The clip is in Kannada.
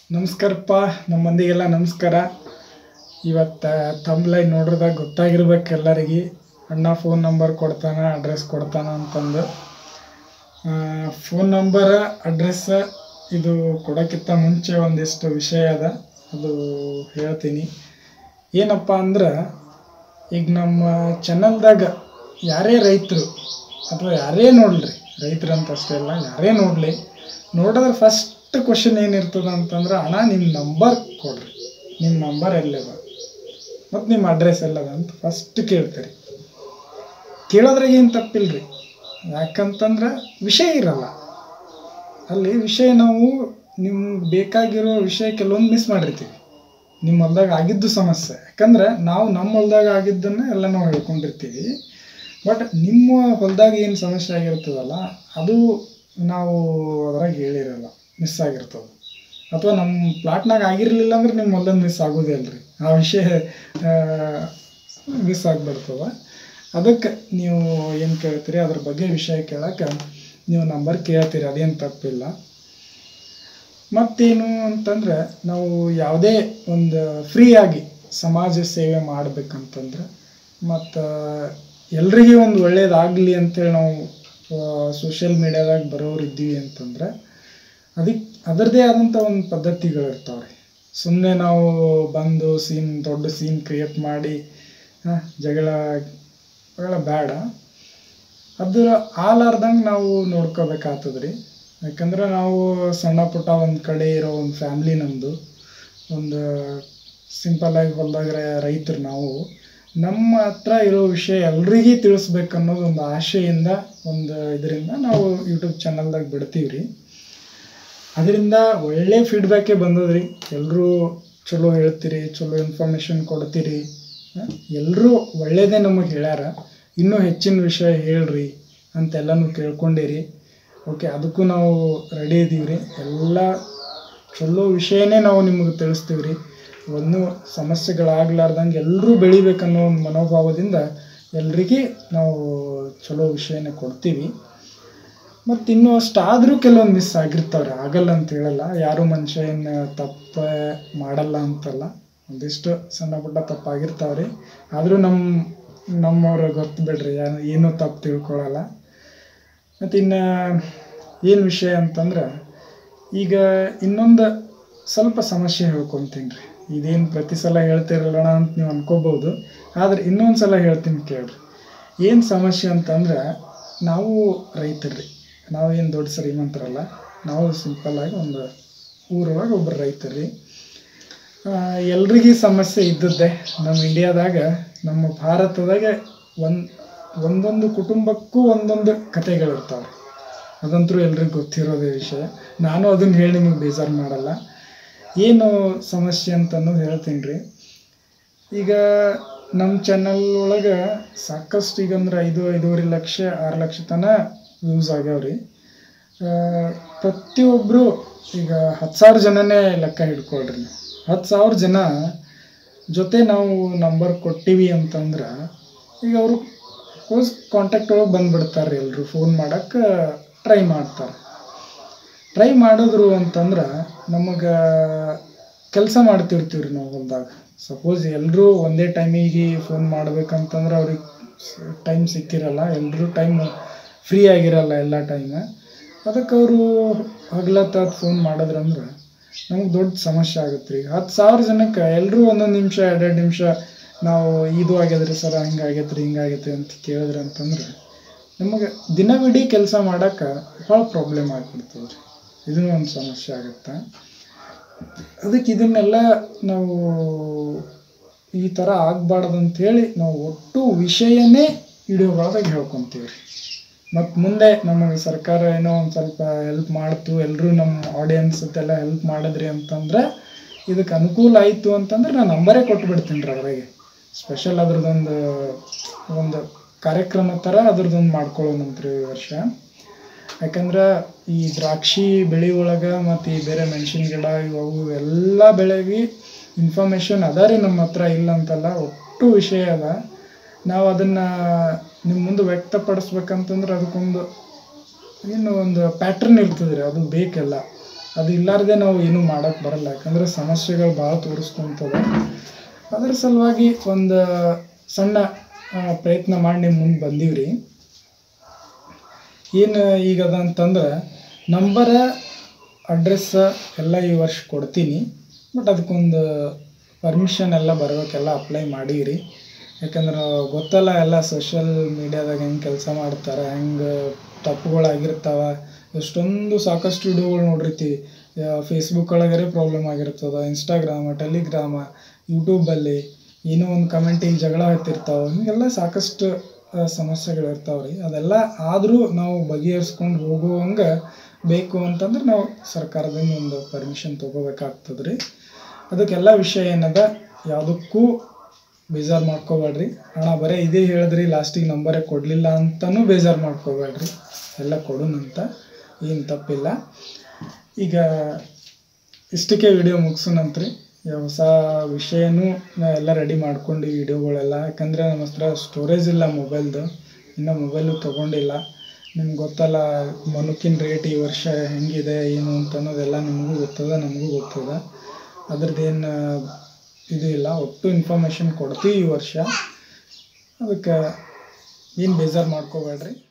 ನಮಸ್ಕಾರಪ್ಪ ನಮ್ಮ ಮಂದಿಗೆಲ್ಲ ನಮಸ್ಕಾರ ಇವತ್ತು ತಮ್ಲೈನ್ ನೋಡ್ರದಾಗ ಗೊತ್ತಾಗಿರ್ಬೇಕು ಎಲ್ಲರಿಗೆ ಅಣ್ಣ ಫೋನ್ ನಂಬರ್ ಕೊಡ್ತಾನ ಅಡ್ರೆಸ್ ಕೊಡ್ತಾನ ಅಂತಂದು ಫೋನ್ ನಂಬರ್ ಅಡ್ರೆಸ್ ಇದು ಕೊಡೋಕ್ಕಿಂತ ಮುಂಚೆ ಒಂದಿಷ್ಟು ವಿಷಯ ಅದ ಅದು ಹೇಳ್ತೀನಿ ಏನಪ್ಪ ಅಂದ್ರೆ ಈಗ ನಮ್ಮ ಚಾನಲ್ದಾಗ ಯಾರೇ ರೈತರು ಅಥವಾ ಯಾರೇ ನೋಡಲಿ ರೈತರು ಅಂತ ಅಷ್ಟೇ ಅಲ್ಲ ಯಾರೇ ನೋಡಲಿ ನೋಡಿದ್ರೆ ಫಸ್ಟ್ ಕ್ವಶನ್ ಏನಿರ್ತದೆ ಅಂತಂದ್ರೆ ಅಣ್ಣ ನಿಮ್ಮ ನಂಬರ್ ಕೊಡ್ರಿ ನಿಮ್ಮ ನಂಬರ್ ಎಲ್ಲದ ಮತ್ತು ನಿಮ್ಮ ಅಡ್ರೆಸ್ ಎಲ್ಲದ ಅಂತ ಫಸ್ಟ್ ಕೇಳ್ತೀರಿ ಕೇಳೋದ್ರಾಗ ಏನು ತಪ್ಪಿಲ್ರಿ ಯಾಕಂತಂದ್ರೆ ವಿಷಯ ಇರಲ್ಲ ಅಲ್ಲಿ ವಿಷಯ ನಾವು ನಿಮ್ಗೆ ಬೇಕಾಗಿರೋ ವಿಷಯ ಕೆಲವೊಂದು ಮಿಸ್ ಮಾಡಿರ್ತೀವಿ ನಿಮ್ಮ ಹೊಲ್ದಾಗ ಆಗಿದ್ದು ಸಮಸ್ಯೆ ಯಾಕಂದ್ರೆ ನಾವು ನಮ್ಮ ಹೊಲ್ದಾಗ ಆಗಿದ್ದನ್ನು ಎಲ್ಲ ನಾವು ಹೇಳ್ಕೊಂಡಿರ್ತೀವಿ ಬಟ್ ನಿಮ್ಮ ಹೊಲ್ದಾಗ ಏನು ಸಮಸ್ಯೆ ಆಗಿರ್ತದಲ್ಲ ಅದು ನಾವು ಅದ್ರಾಗ ಹೇಳಿರಲ್ಲ ಮಿಸ್ ಆಗಿರ್ತದೆ ಅಥವಾ ನಮ್ಮ ಪ್ಲಾಟ್ನಾಗ ಆಗಿರಲಿಲ್ಲ ಅಂದ್ರೆ ನಿಮ್ಮ ಹೊಲ್ದಾಗ ಮಿಸ್ ಆಗೋದೇ ಅಲ್ರಿ ಆ ವಿಷಯ ಮಿಸ್ ಆಗಿಬಿಡ್ತದೆ ಅದಕ್ಕೆ ನೀವು ಏನು ಕೇಳ್ತೀರಿ ಅದ್ರ ಬಗ್ಗೆ ವಿಷಯ ಕೇಳಕ್ಕೆ ನೀವು ನಂಬರ್ ಕೇಳ್ತೀರಿ ಅದೇನು ತಪ್ಪಿಲ್ಲ ಮತ್ತೇನು ಅಂತಂದ್ರೆ ನಾವು ಯಾವುದೇ ಒಂದು ಫ್ರೀಯಾಗಿ ಸಮಾಜ ಸೇವೆ ಮಾಡ್ಬೇಕಂತಂದ್ರೆ ಮತ್ತು ಎಲ್ರಿಗೂ ಒಂದು ಒಳ್ಳೇದಾಗಲಿ ಅಂತೇಳಿ ನಾವು ಸೋಷಿಯಲ್ ಮೀಡ್ಯಾದಾಗ ಬರೋರು ಇದ್ದೀವಿ ಅಂತಂದ್ರೆ ಅದಕ್ಕೆ ಅದರದ್ದೇ ಆದಂಥ ಒಂದು ಪದ್ಧತಿಗಳಿರ್ತಾವೆ ರೀ ಸುಮ್ಮನೆ ನಾವು ಬಂದು ಸೀನ್ ದೊಡ್ಡ ಸೀನ್ ಕ್ರಿಯೇಟ್ ಮಾಡಿ ಆ, ಜಗಳ ಜಗಳ ಬೇಡ ಅದು ಆಲಾರ್ದಂಗೆ ನಾವು ನೋಡ್ಕೋಬೇಕಾಗ್ತದೆ ರೀ ಯಾಕಂದ್ರೆ ನಾವು ಸಣ್ಣ ಪುಟ್ಟ ಒಂದು ಕಡೆ ಇರೋ ಒಂದು ಫ್ಯಾಮ್ಲಿ ನಮ್ಮದು ಒಂದು ಸಿಂಪಲ್ಲಾಗಿ ಹೊಲ್ದಾಗ ರೈತರು ನಾವು ನಮ್ಮ ಹತ್ರ ಇರೋ ವಿಷಯ ಎಲ್ರಿಗೂ ತಿಳಿಸ್ಬೇಕು ಅನ್ನೋದು ಒಂದು ಆಶೆಯಿಂದ ಒಂದು ಇದರಿಂದ ನಾವು ಯೂಟ್ಯೂಬ್ ಚಾನಲ್ದಾಗ ಬಿಡ್ತೀವಿ ರೀ ಅದರಿಂದ ಒಳ್ಳೆ ಫೀಡ್ಬ್ಯಾಕೇ ಬಂದದ್ರಿ ಎಲ್ಲರೂ ಚಲೋ ಹೇಳ್ತೀರಿ ಚಲೋ ಇನ್ಫಾರ್ಮೇಷನ್ ಕೊಡ್ತೀರಿ ಎಲ್ಲರೂ ಒಳ್ಳೇದೇ ನಮಗೆ ಹೇಳ್ಯಾರ ಇನ್ನೂ ಹೆಚ್ಚಿನ ವಿಷಯ ಹೇಳ್ರಿ ಅಂತೆಲ್ಲನೂ ಕೇಳ್ಕೊಂಡಿರಿ ಓಕೆ ಅದಕ್ಕೂ ನಾವು ರೆಡಿ ಇದ್ದೀವಿ ರೀ ಎಲ್ಲ ಚಲೋ ವಿಷಯನೇ ನಾವು ನಿಮಗೆ ತಿಳಿಸ್ತೀವಿ ರೀ ಒಂದು ಸಮಸ್ಯೆಗಳಾಗ್ಲಾರ್ದಂಗೆ ಎಲ್ಲರೂ ಬೆಳಿಬೇಕನ್ನೋ ಒಂದು ಮನೋಭಾವದಿಂದ ಎಲ್ರಿಗೂ ನಾವು ಚಲೋ ವಿಷಯನೇ ಕೊಡ್ತೀವಿ ಮತ್ತು ಇನ್ನೂ ಅಷ್ಟಾದರೂ ಕೆಲವೊಂದು ಮಿಸ್ ಆಗಿರ್ತಾವ್ರಿ ಆಗಲ್ಲ ಅಂತ ಹೇಳಲ್ಲ ಯಾರು ಮನುಷ್ಯ ಏನು ತಪ್ಪು ಮಾಡಲ್ಲ ಅಂತಲ್ಲ ಒಂದಿಷ್ಟು ಸಣ್ಣ ಪುಟ್ಟ ತಪ್ಪಾಗಿರ್ತಾವ್ರಿ ಆದರೂ ನಮ್ಮ ನಮ್ಮವ್ರ ಗೊತ್ತು ಬಿಡ್ರಿ ಯಾ- ಏನೂ ತಪ್ಪು ತಿಳ್ಕೊಳಲ್ಲ ಮತ್ತು ಇನ್ನು ಏನು ವಿಷಯ ಅಂತಂದ್ರೆ ಈಗ ಇನ್ನೊಂದು ಸ್ವಲ್ಪ ಸಮಸ್ಯೆ ಹೇಳ್ಕೊತೀನಿ ರೀ ಇದೇನು ಪ್ರತಿ ಸಲ ಹೇಳ್ತಿರಲ್ಲಣ ಅಂತ ನೀವು ಅನ್ಕೋಬೋದು ಆದರೆ ಇನ್ನೊಂದು ಸಲ ಹೇಳ್ತೀನಿ ಕೇಳ್ರಿ ಏನು ಸಮಸ್ಯೆ ಅಂತಂದ್ರೆ ನಾವು ರೈತರು ರೀ ನಾವೇನು ದೊಡ್ಡ ಶ್ರೀಮಂತರಲ್ಲ ನಾವು ಸಿಂಪಲ್ಲಾಗಿ ಒಂದು ಊರೊಳಗೆ ಒಬ್ಬರು ರೈತರು ರೀ ಎಲ್ರಿಗೂ ಸಮಸ್ಯೆ ಇದ್ದದ್ದೇ ನಮ್ಮ ಇಂಡಿಯಾದಾಗ ನಮ್ಮ ಭಾರತದಾಗ ಒಂದು ಒಂದೊಂದು ಕುಟುಂಬಕ್ಕೂ ಒಂದೊಂದು ಕಥೆಗಳಿರ್ತಾವೆ ಅದಂತರೂ ಎಲ್ರಿಗೂ ಗೊತ್ತಿರೋದೇ ವಿಷಯ ನಾನು ಅದನ್ನು ಹೇಳಿ ನಿಮಗೆ ಬೇಜಾರು ಮಾಡಲ್ಲ ಏನು ಸಮಸ್ಯೆ ಅಂತ ಅನ್ನೋದು ಹೇಳ್ತೀನಿ ರೀ ಈಗ ನಮ್ಮ ಚಾನಲ್ ಒಳಗೆ ಸಾಕಷ್ಟು ಈಗ ಅಂದ್ರೆ ಐದು ಐದೂವರೆ ಲಕ್ಷ ಆರು ಲಕ್ಷ ತನಕ ವ್ಯೂಸ್ ಆಗ್ಯಾವ್ರಿ ಆ, ಪ್ರತಿಯೊಬ್ಬರು ಈಗ ಹತ್ತು ಸಾವಿರ ಜನನೇ ಲೆಕ್ಕ ಹಿಡ್ಕೊಳ್ರಿ ನೀವು ಹತ್ತು ಸಾವಿರ ಜನ ಜೊತೆ ನಾವು ನಂಬರ್ ಕೊಟ್ಟಿವಿ ಅಂತಂದ್ರೆ ಈಗ ಅವರು ಕೋಸ್ ಕಾಂಟ್ಯಾಕ್ಟ್ ಒಳಗೆ ಬಂದ್ಬಿಡ್ತಾರೆ ಎಲ್ಲರೂ ಫೋನ್ ಮಾಡೋಕ್ಕೆ ಟ್ರೈ ಮಾಡ್ತಾರೆ ಟ್ರೈ ಮಾಡಿದ್ರು ಅಂತಂದ್ರೆ ನಮಗೆ ಕೆಲಸ ಮಾಡ್ತಿರ್ತೀವಿ ರೀ ನಾವು ಹೊಲ್ದಾಗ ಸಪೋಸ್ ಎಲ್ಲರೂ ಒಂದೇ ಟೈಮಿಗೆ ಫೋನ್ ಮಾಡ್ಬೇಕಂತಂದ್ರೆ ಅವ್ರಿಗೆ ಟೈಮ್ ಸಿಕ್ಕಿರಲ್ಲ ಎಲ್ಲರೂ ಟೈಮ್ ಫ್ರೀ ಆಗಿರಲ್ಲ ಎಲ್ಲ ಟೈಮ್ ಅದಕ್ಕೆ ಅವರು ಹಗ್ಲತ್ತ ಫೋನ್ ಮಾಡಿದ್ರಂದ್ರೆ ನಮಗೆ ದೊಡ್ಡ ಸಮಸ್ಯೆ ಆಗುತ್ತೆ ರೀ ಹತ್ತು ಸಾವಿರ ಜನಕ್ಕೆ ಎಲ್ಲರೂ ಒಂದೊಂದು ನಿಮಿಷ ಎರಡೆರಡು ನಿಮಿಷ ನಾವು ಇದು ಆಗ್ಯದ್ರಿ ಸರ್ ಹಿಂಗೆ ಆಗೈತೆ ರೀ ಹಿಂಗೆ ಆಗೈತೆ ಅಂತ ಕೇಳಿದ್ರೆ ಅಂತಂದ್ರೆ ನಮಗೆ ದಿನವಿಡೀ ಕೆಲಸ ಮಾಡೋಕೆ ಭಾಳ ಪ್ರಾಬ್ಲಮ್ ಆಗ್ಬಿಡ್ತದೆ ರೀ ಇದೂ ಒಂದು ಸಮಸ್ಯೆ ಆಗುತ್ತೆ ಅದಕ್ಕೆ ಇದನ್ನೆಲ್ಲ ನಾವು ಈ ಥರ ಆಗಬಾರ್ದು ಅಂಥೇಳಿ ನಾವು ಒಟ್ಟು ವಿಷಯನೇ ವಿಡಿಯೋಗಳಾಗ ಹೇಳ್ಕೊತೀವಿ ರೀ ಮತ್ತು ಮುಂದೆ ನಮಗೆ ಸರ್ಕಾರ ಏನೋ ಒಂದು ಸ್ವಲ್ಪ ಹೆಲ್ಪ್ ಮಾಡ್ತು ಎಲ್ಲರೂ ನಮ್ಮ ಆಡಿಯನ್ಸ್ ಎಲ್ಲ ಹೆಲ್ಪ್ ಮಾಡಿದ್ರಿ ಅಂತಂದ್ರೆ ಇದಕ್ಕೆ ಅನುಕೂಲ ಆಯಿತು ಅಂತಂದ್ರೆ ನಾನು ನಂಬರೇ ಕೊಟ್ಬಿಡ್ತೀನಿ ರೀ ಅದ್ರಾಗೆ ಸ್ಪೆಷಲ್ ಅದ್ರದ್ದೊಂದು ಒಂದು ಕಾರ್ಯಕ್ರಮ ಥರ ಅದ್ರದ್ದೊಂದು ಮಾಡ್ಕೊಳ್ಳೋಣಂತ್ರಿ ಈ ವರ್ಷ ಯಾಕಂದ್ರೆ ಈ ದ್ರಾಕ್ಷಿ ಬೆಳೆ ಒಳಗೆ ಮತ್ತು ಈ ಬೇರೆ ಮೆಣಸಿನ ಗಿಡ ಇವು ಅವು ಎಲ್ಲ ಬೆಳೆಗೆ ಇನ್ಫಾರ್ಮೇಷನ್ ಅದ ರೀ ನಮ್ಮ ಹತ್ರ ಇಲ್ಲ ಅಂತಲ್ಲ ಒಟ್ಟು ವಿಷಯ ಅದ ನಾವು ಅದನ್ನು ನಿಮ್ಮ ಮುಂದೆ ವ್ಯಕ್ತಪಡಿಸ್ಬೇಕಂತಂದ್ರೆ ಅದಕ್ಕೊಂದು ಏನು ಒಂದು ಪ್ಯಾಟ್ರನ್ ಇರ್ತದೆ ರೀ ಅದು ಬೇಕೆಲ್ಲ ಅದು ಇಲ್ಲಾರ್ದೆ ನಾವು ಏನೂ ಮಾಡೋಕ್ಕೆ ಬರಲ್ಲ ಯಾಕಂದ್ರೆ ಸಮಸ್ಯೆಗಳು ಭಾಳ ತೋರಿಸ್ಕೊಂತದ ಅದ್ರ ಸಲುವಾಗಿ ಒಂದು ಸಣ್ಣ ಆ, ಪ್ರಯತ್ನ ಮಾಡಿ ನಿಮ್ಮ ಮುಂದೆ ಬಂದೀವ್ರಿ ಏನು ಈಗದ ಅಂತಂದ್ರೆ ನಂಬರ ಅಡ್ರೆಸ್ ಎಲ್ಲ ಈ ವರ್ಷ ಕೊಡ್ತೀನಿ ಬಟ್ ಅದಕ್ಕೊಂದು ಪರ್ಮಿಷನ್ ಎಲ್ಲ ಬರ್ಬೇಕೆಲ್ಲ ಅಪ್ಲೈ ಮಾಡೀರಿ ಯಾಕಂದ್ರೆ ಗೊತ್ತಲ್ಲ ಎಲ್ಲ ಸೋಷಿಯಲ್ ಮೀಡ್ಯಾದಾಗ ಹೆಂಗೆ ಕೆಲಸ ಮಾಡ್ತಾರೆ ಹೆಂಗೆ ತಪ್ಪುಗಳಾಗಿರ್ತಾವ ಎಷ್ಟೊಂದು ಸಾಕಷ್ಟು ವಿಡಿಯೋಗಳು ನೋಡಿರ್ತೀವಿ ಫೇಸ್ಬುಕ್ ಒಳಗರೆ ಪ್ರಾಬ್ಲಮ್ ಆಗಿರ್ತದೆ ಇನ್ಸ್ಟಾಗ್ರಾಮ ಟೆಲಿಗ್ರಾಮ ಯೂಟ್ಯೂಬಲ್ಲಿ ಏನೋ ಒಂದು ಕಮೆಂಟಿಗೆ ಜಗಳ ಆಗ್ತಿರ್ತಾವೆ ಹೀಗೆಲ್ಲ ಸಾಕಷ್ಟು ಆ, ಸಮಸ್ಯೆಗಳಿರ್ತಾವೆ ರೀ ಅದೆಲ್ಲ ಆದರೂ ನಾವು ಬಗೆಹರಿಸ್ಕೊಂಡು ಹೋಗುವಂಗೆ ಬೇಕು ಅಂತಂದ್ರೆ ನಾವು ಸರ್ಕಾರದಿಂದ ಒಂದು ಪರ್ಮಿಷನ್ ತೊಗೋಬೇಕಾಗ್ತದೆ ರೀ ಅದಕ್ಕೆಲ್ಲ ವಿಷಯ ಏನದ ಯಾವುದಕ್ಕೂ ಬೇಜಾರು ಮಾಡ್ಕೋಬೇಡ್ರಿ ಅಣ್ಣ ಬರೀ ಇದೇ ಹೇಳಿದ್ರಿ ಲಾಸ್ಟಿಗೆ ನಂಬರೇ ಕೊಡಲಿಲ್ಲ ಅಂತಲೂ ಬೇಜಾರು ಮಾಡ್ಕೋಬೇಡ್ರಿ ಎಲ್ಲ ಕೊಡೋಣಂತ ಏನು ತಪ್ಪಿಲ್ಲ ಈಗ ಇಷ್ಟಕ್ಕೆ ವಿಡಿಯೋ ಮುಗಿಸೋಣಂತ್ರಿ ಹೊಸ ವಿಷಯನೂ ನಾ ಎಲ್ಲ ರೆಡಿ ಮಾಡ್ಕೊಂಡು ವಿಡಿಯೋಗಳೆಲ್ಲ ಯಾಕಂದರೆ ನಮ್ಮ ಹತ್ರ ಸ್ಟೋರೇಜ್ ಇಲ್ಲ ಮೊಬೈಲ್ದು ಇನ್ನೂ ಮೊಬೈಲು ತೊಗೊಂಡಿಲ್ಲ ನಿಮ್ಗೆ ಗೊತ್ತಲ್ಲ ಮನುಕಿನ ರೇಟ್ ಈ ವರ್ಷ ಹೆಂಗಿದೆ ಏನು ಅಂತ ಅನ್ನೋದೆಲ್ಲ ನಿಮಗೂ ಗೊತ್ತದ ನಮಗೂ ಗೊತ್ತದ ಅದ್ರದ್ದೇನು ಇದು ಇಲ್ಲ ಒಟ್ಟು ಇನ್ಫಾರ್ಮೇಷನ್ ಕೊಡ್ತೀವಿ ಈ ವರ್ಷ ಅದಕ್ಕೆ ಏನು ಬೇಜಾರು ಮಾಡ್ಕೋಬೇಡ್ರಿ